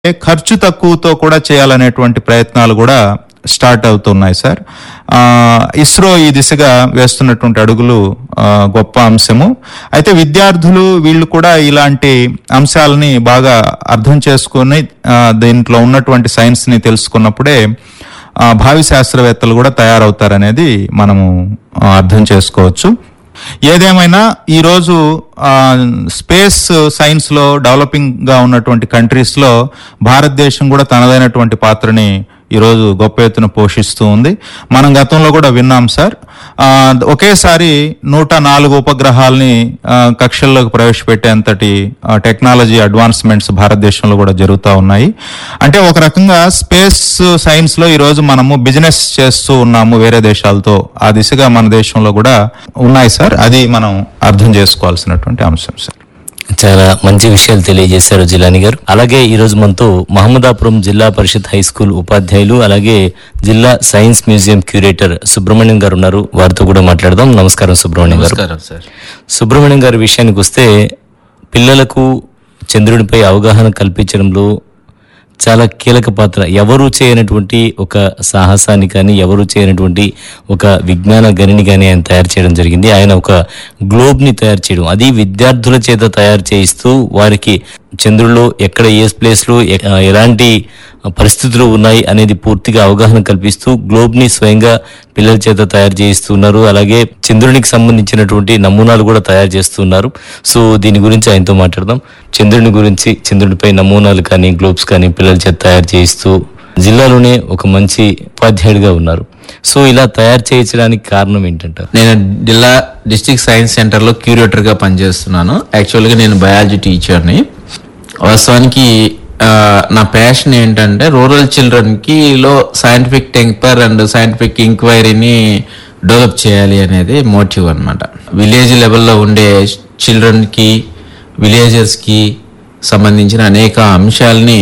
ఖర్చు తక్కువతో కూడా చేయాలనేటువంటి ప్రయత్నాలు కూడా స్టార్ట్ అవుతున్నాయి సార్ ఆ, ఇస్రో ఈ దిశగా వేస్తున్నటువంటి అడుగులు ఆ, గొప్ప అంశము అయితే విద్యార్థులు వీళ్ళు కూడా ఇలాంటి అంశాలని బాగా అర్థం చేసుకుని ఆ, దీంట్లో ఉన్నటువంటి సైన్స్ ని తెలుసుకున్నప్పుడే ఆ, భావి శాస్త్రవేత్తలు కూడా తయారవుతారనేది మనము ఆ, అర్థం చేసుకోవచ్చు ఏదేమైనా ఈరోజు ఆ, స్పేస్ సైన్స్ లో డెవలపింగ్ గా ఉన్నటువంటి కంట్రీస్ లో భారతదేశం కూడా తనదైనటువంటి పాత్రని ఈరోజు గొప్ప ఎత్తున పోషిస్తూ ఉంది మనం గతంలో కూడా విన్నాం సార్ ఆ, ఒకేసారి నూట నాలుగు ఉపగ్రహాల్ని ఆ, కక్షల్లోకి ప్రవేశపెట్టేంతటి ఆ, టెక్నాలజీ అడ్వాన్స్మెంట్స్ భారతదేశంలో కూడా జరుగుతూ ఉన్నాయి అంటే ఒక రకంగా స్పేస్ సైన్స్ లో ఈరోజు మనము బిజినెస్ చేస్తూ ఉన్నాము వేరే దేశాలతో ఆ దిశగా మన దేశంలో కూడా ఉన్నాయి సార్ అది మనం అర్థం చేసుకోవాల్సినటువంటి అంశం సార్ చాలా మంచి విషయాలు తెలియజేశారు జిలాని గారు అలాగే ఈ రోజు మనతో మహమ్మదాపురం జిల్లా పరిషత్ హై స్కూల్ ఉపాధ్యాయులు అలాగే జిల్లా సైన్స్ మ్యూజియం క్యూరేటర్ సుబ్రహ్మణ్యం గారు ఉన్నారు వారితో కూడా మాట్లాడదాం నమస్కారం సుబ్రహ్మణ్యం గారు నమస్కారం సార్ సుబ్రహ్మణ్యం గారి విషయానికి వస్తే పిల్లలకు చంద్రుడిపై అవగాహన కల్పించడంలో చాలా కీలక పాత్ర ఎవరు చేయనటువంటి ఒక సాహసాన్ని కానీ ఎవరు చేయనటువంటి ఒక విజ్ఞాన గనిని కానీ ఆయన తయారు చేయడం జరిగింది ఆయన ఒక గ్లోబ్ ని తయారు చేయడం అది విద్యార్థుల చేత తయారు చేయిస్తూ వారికి చంద్రుల్లో ఎక్కడ ఏ ప్లేస్ లో ఎ- ఎలాంటి పరిస్థితులు ఉన్నాయి అనేది పూర్తిగా అవగాహన కల్పిస్తూ గ్లోబ్ ని స్వయంగా పిల్లల చేత తయారు చేయిస్తున్నారు అలాగే చంద్రునికి సంబంధించినటువంటి నమూనాలు కూడా తయారు చేస్తున్నారు సో దీని గురించి ఆయనతో మాట్లాడదాం చంద్రుని గురించి చంద్రుడిపై నమూనాలు కానీ గ్లోబ్స్ కానీ పిల్లల చేత తయారు చేయిస్తూ జిల్లాలోనే ఒక మంచి ఉపాధ్యాయుడిగా ఉన్నారు సో ఇలా తయారు చేయించడానికి కారణం ఏంటంటారు నేను జిల్లా డిస్ట్రిక్ట్ సైన్స్ సెంటర్లో క్యూరేటర్గా పనిచేస్తున్నాను యాక్చువల్గా నేను బయాలజీ టీచర్ని వాస్తవానికి ఆ, నా ప్యాషన్ ఏంటంటే రూరల్ చిల్డ్రన్కి లో సైంటిఫిక్ టెంపర్ అండ్ సైంటిఫిక్ ఎంక్వైరీని డెవలప్ చేయాలి అనేది మోటివ్ అనమాట విలేజ్ లెవెల్లో ఉండే చిల్డ్రన్కి విలేజర్స్కి సంబంధించిన అనేక అంశాలని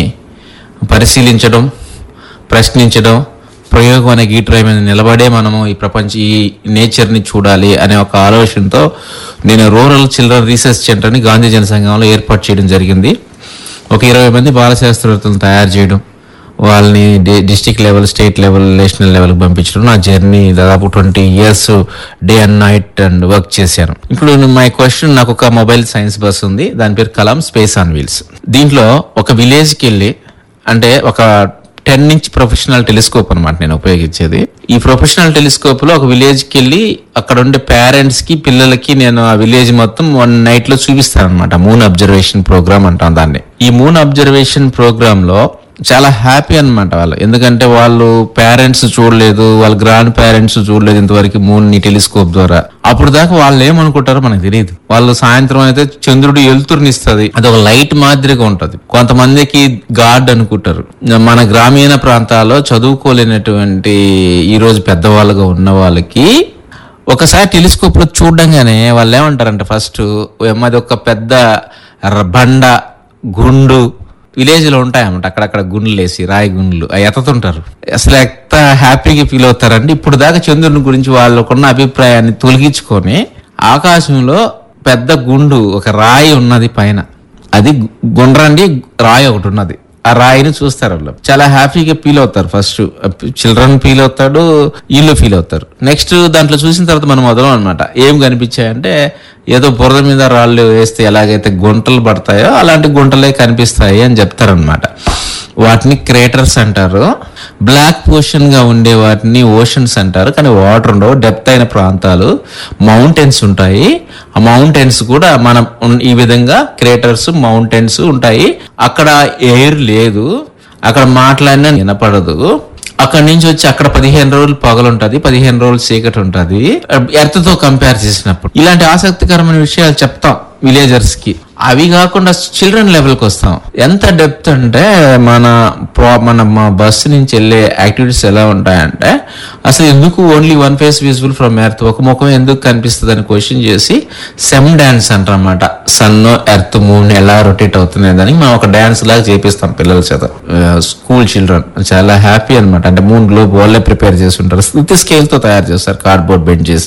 పరిశీలించడం ప్రశ్నించడం ప్రయోగం అనే గీటరాయి మీద నిలబడే మనము ఈ ప్రపంచ ఈ నేచర్ని చూడాలి అనే ఒక ఆలోచనతో నేను రూరల్ చిల్డ్రన్ రీసెర్చ్ సెంటర్ని గాంధీ జనసంఘంలో ఏర్పాటు చేయడం జరిగింది ఒక ఇరవై మంది బాల శాస్త్రవేత్తలను తయారు చేయడం వాళ్ళని డి- district level state level national లెవెల్కి పంపించడం నా జర్నీ దాదాపు twenty years day and night and work చేశాను ఇప్పుడు మై క్వశ్చన్ నాకు ఒక మొబైల్ సైన్స్ బస్ ఉంది దాని పేరు కలాం స్పేస్ ఆన్ వీల్స్ దీంట్లో ఒక విలేజ్కి వెళ్ళి అంటే ఒక టెన్ ఇంచ్ ప్రొఫెషనల్ టెలిస్కోప్ అనమాట నేను ఉపయోగించేది ఈ ప్రొఫెషనల్ టెలిస్కోప్ లో ఒక విలేజ్ కి వెళ్ళి అక్కడ ఉండే పేరెంట్స్ కి పిల్లలకి నేను ఆ విలేజ్ మొత్తం వన్ నైట్ లో చూపిస్తాను అనమాట మూన్ అబ్జర్వేషన్ ప్రోగ్రామ్ అంటాం దాన్ని ఈ మూన్ అబ్జర్వేషన్ ప్రోగ్రామ్ లో చాలా హ్యాపీ అన్నమాట వాళ్ళు ఎందుకంటే వాళ్ళు పేరెంట్స్ చూడలేదు వాళ్ళ గ్రాండ్ పేరెంట్స్ చూడలేదు ఇంతవరకు మూన్ ని టెలిస్కోప్ ద్వారా అప్పుడు దాకా వాళ్ళు ఏమనుకుంటారో మనకు తెలియదు వాళ్ళు సాయంత్రం అయితే చంద్రుడు వెలుతురునిస్తుంది అది ఒక లైట్ మాదిరిగా ఉంటది కొంతమందికి గాడ్ అనుకుంటారు మన గ్రామీణ ప్రాంతాల్లో చదువుకోలేనటువంటి ఈ రోజు పెద్దవాళ్ళుగా ఉన్న వాళ్ళకి ఒకసారి టెలిస్కోప్ లో చూడంగానే వాళ్ళు ఏమంటారంటే ఫస్ట్ అది ఒక పెద్ద ర- బండ గుండు విలేజ్ లో ఉంటాయన్నమాట అక్కడక్కడ గుండ్లు వేసి రాయి గుండ్లు అవి ఎత్తుతుంటారు అసలు ఎంత హ్యాపీగా ఫీల్ అవుతారండి ఇప్పుడు దాకా చంద్రుని గురించి వాళ్ళకున్న అభిప్రాయాన్ని తొలగించుకొని ఆకాశంలో పెద్ద గుండు ఒక రాయి ఉన్నది పైన అది గు- గుండ్రండి రాయి ఒకటి ఉన్నది ఆ రాయిని చూస్తారు వాళ్ళు చాలా హ్యాపీగా ఫీల్ అవుతారు ఫస్ట్ చిల్డ్రన్ ఫీల్ అవుతాడు వీళ్ళు ఫీల్ అవుతారు నెక్స్ట్ దాంట్లో చూసిన తర్వాత మనం మొదలం అనమాట ఏం కనిపించాయంటే ఏదో బురద మీద రాళ్ళు వేస్తే ఎలాగైతే గుంటలు పడతాయో అలాంటి గుంటలే కనిపిస్తాయి అని చెప్తారనమాట వాటిని క్రేటర్స్ అంటారు బ్లాక్ పోషన్ గా ఉండే వాటిని ఓషన్స్ అంటారు కానీ వాటర్ ఉండవు డెప్త్ అయిన ప్రాంతాలు మౌంటైన్స్ ఉంటాయి ఆ మౌంటైన్స్ కూడా మనం ఉన్- ఈ విధంగా క్రేటర్స్ మౌంటైన్స్ ఉంటాయి అక్కడ ఎయిర్ లేదు అక్కడ మాట్లాడినా వినపడదు అక్కడ నుంచి వచ్చి అక్కడ పదిహేను రోజులు పగలుంటది పదిహేను రోజులు చీకటి ఉంటది ఎర్త్ తో కంపేర్ చేసినప్పుడు ఇలాంటి ఆసక్తికరమైన విషయాలు చెప్తాం విలేజర్స్ కి అవి కాకుండా చిల్డ్రన్ లెవెల్కి వస్తాం ఎంత డెప్త్ అంటే మన ప్రా- మన మా బస్సు నుంచి వెళ్ళే యాక్టివిటీస్ ఎలా ఉంటాయంటే అసలు ఎందుకు only one face visible from earth ఒక ముఖం ఎందుకు కనిపిస్తుంది అని క్వశ్చన్ చేసి సెమ్ డాన్స్ అంటారన్నమాట సన్ ఎర్త్ మూన్ ఎలా రొటేట్ అవుతున్నాయి దానికి మనం ఒక డాన్స్ లాగా చేపిస్తాం పిల్లల చేత స్కూల్ చిల్డ్రన్ చాలా హ్యాపీ అన్నమాట అంటే మూన్ గ్లోబ్ వాళ్ళే ప్రిపేర్ చేసి ఉంటారు స్కేల్ తో తయారు చేస్తారు కార్డ్బోర్డ్ బెండ్ చేసి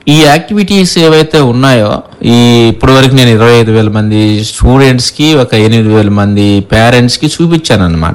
ఈ యాక్టివిటీస్ ఏవైతే ఉన్నాయో ఈ ఇప్పటి వరకు నేను ఇరవై ఐదు వేల మంది స్టూడెంట్స్కి ఒక ఎనిమిది వేల మంది పేరెంట్స్కి చూపించాను అనమాట